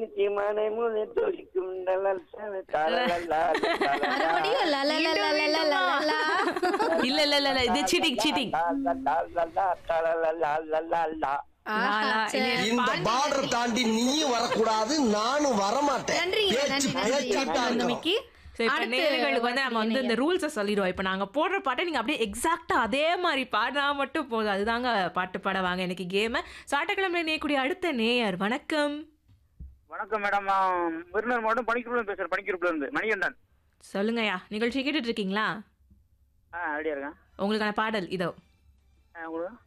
சிரிக்கு மனை முழு துடிக்கும் டலல் சல தலலலா, தலலலா. மறுபடியும் லா, லா, லா, லா, லா, லா, லா, லா. இல்ல இல்ல இல்ல இல்ல இது சீட்டிங் சீட்டிங் தலலலா, தலலலா, லலலா. ஆஹா, லா, சரி. இல்ல. இந்த பார்டர் தாண்டி நீயும் வரக்கூடாது நானும் வரமாட்டேன் நன்றிங்க, பேச்சு நன்றி, நன்றி. பேச்சுட்டா இருக்கும். வந்தமைக்கு. சரி இப்ப அடுத்து நேயர்களுக்கு வந்து நம்ம வந்து இந்த நீங்க. ரூல்ஸை சொல்லிடுவோம் இப்போ நாங்க போடுற பாட்டை நீங்க அப்படியே எக்ஸாக்டா அதே மாதிரி பாடினா மட்டும் போதும் அதுதாங்க பாட்டு பாட வாங்க எனக்கு கேம சாட்டக்கிழமை நேயக்கூடிய அடுத்த நேயர் வணக்கம் வணக்கம் மேடம் நான் விருந்தர் மாவட்டம் பணிக்குள்ள பேசுறேன் பணிக்குறுப்புல இருந்து மணிகண்டன் சொல்லுங்கய்யா நிகழ்ச்சி கேட்டுட்டு இருக்கீங்களா ஆ ரெடியா இருக்கேன் உங்களுக்கான பாடல் இதோ ஆ, உங்களுக்கு